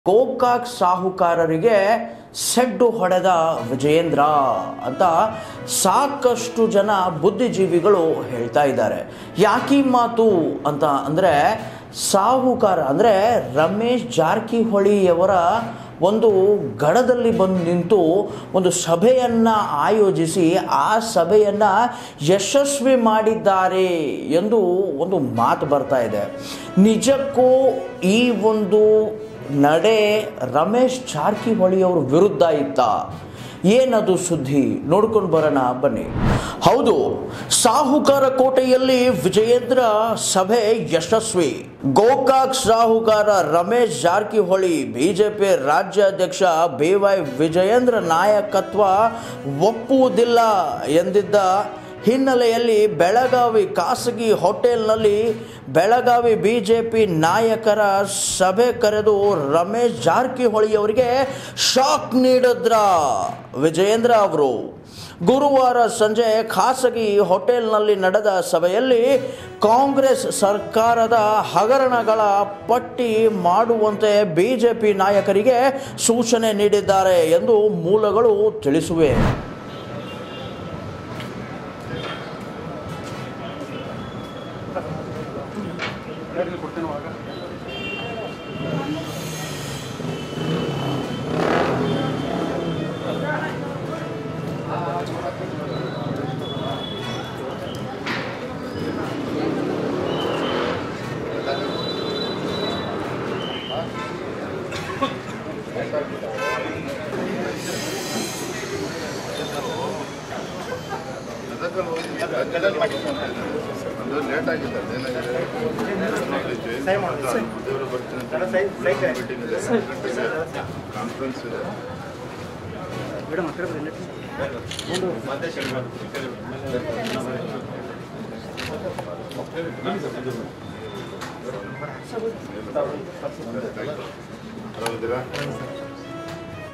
ಗೋಕಾಕ್ ಸಾಹುಕಾರರಿಗೆ ಸೆಡ್ಡು ಹೊಡೆದ ವಿಜಯೇಂದ್ರ ಅಂತ ಸಾಕಷ್ಟು ಜನ ಬುದ್ಧಿಜೀವಿಗಳು ಹೇಳ್ತಾ ಇದ್ದಾರೆ ಯಾಕಿ ಮಾತು ಅಂತ ಅಂದರೆ ಸಾಹುಕಾರ ಅಂದರೆ ರಮೇಶ್ ಜಾರಕಿಹೊಳಿಯವರ ಒಂದು ಗಡದಲ್ಲಿ ಬಂದು ನಿಂತು ಒಂದು ಸಭೆಯನ್ನು ಆಯೋಜಿಸಿ ಆ ಸಭೆಯನ್ನು ಯಶಸ್ವಿ ಮಾಡಿದ್ದಾರೆ ಎಂದು ಒಂದು ಮಾತು ಬರ್ತಾ ಇದೆ ನಿಜಕ್ಕೂ ಈ ಒಂದು ನಡೆ ರಮೇಶ್ ಜಾರಕಿಹೊಳಿಯವ್ರ ವಿರುದ್ಧ ಇತ್ತ ಏನದು ಸುದ್ದಿ ನೋಡ್ಕೊಂಡು ಬರೋಣ ಬನ್ನಿ ಹೌದು ಸಾಹುಕಾರ ಕೋಟೆಯಲ್ಲಿ ವಿಜಯೇಂದ್ರ ಸಭೆ ಯಶಸ್ವಿ ಗೋಕಾಕ್ ಸಾಹುಕಾರ ರಮೇಶ್ ಜಾರಕಿಹೊಳಿ ಬಿಜೆಪಿ ರಾಜ್ಯಾಧ್ಯಕ್ಷ ಬಿ ವೈ ವಿಜಯೇಂದ್ರ ನಾಯಕತ್ವ ಒಪ್ಪುವುದಿಲ್ಲ ಎಂದಿದ್ದ ಹಿನ್ನೆಲೆಯಲ್ಲಿ ಬೆಳಗಾವಿ ಖಾಸಗಿ ಹೋಟೆಲ್ನಲ್ಲಿ ಬೆಳಗಾವಿ ಬಿ ಜೆ ಪಿ ನಾಯಕರ ಸಭೆ ಕರೆದು ರಮೇಶ್ ಜಾರಕಿಹೊಳಿ ಅವರಿಗೆ ಶಾಕ್ ನೀಡಿದ್ರ ವಿಜಯೇಂದ್ರ ಅವರು ಗುರುವಾರ ಸಂಜೆ ಖಾಸಗಿ ಹೋಟೆಲ್ನಲ್ಲಿ ನಡೆದ ಸಭೆಯಲ್ಲಿ ಕಾಂಗ್ರೆಸ್ ಸರ್ಕಾರದ ಹಗರಣಗಳ ಪಟ್ಟಿ ಮಾಡುವಂತೆ ಬಿಜೆಪಿ ನಾಯಕರಿಗೆ ಸೂಚನೆ ನೀಡಿದ್ದಾರೆ ಎಂದು ಮೂಲಗಳು ತಿಳಿಸಿವೆ ಅದು ಲೇಟ್ ಆಗಿಲ್ಲ ಅದೇನಾಗಿದೆ ದೇವರು ಬರ್ತೀನಿ ಅಂತ ಮೀಟಿಂಗ್ ಇದೆ ಕಾನ್ಫರೆನ್ಸ್ ಇದೆ ಆರಾಮಿದ್ದೀರಾ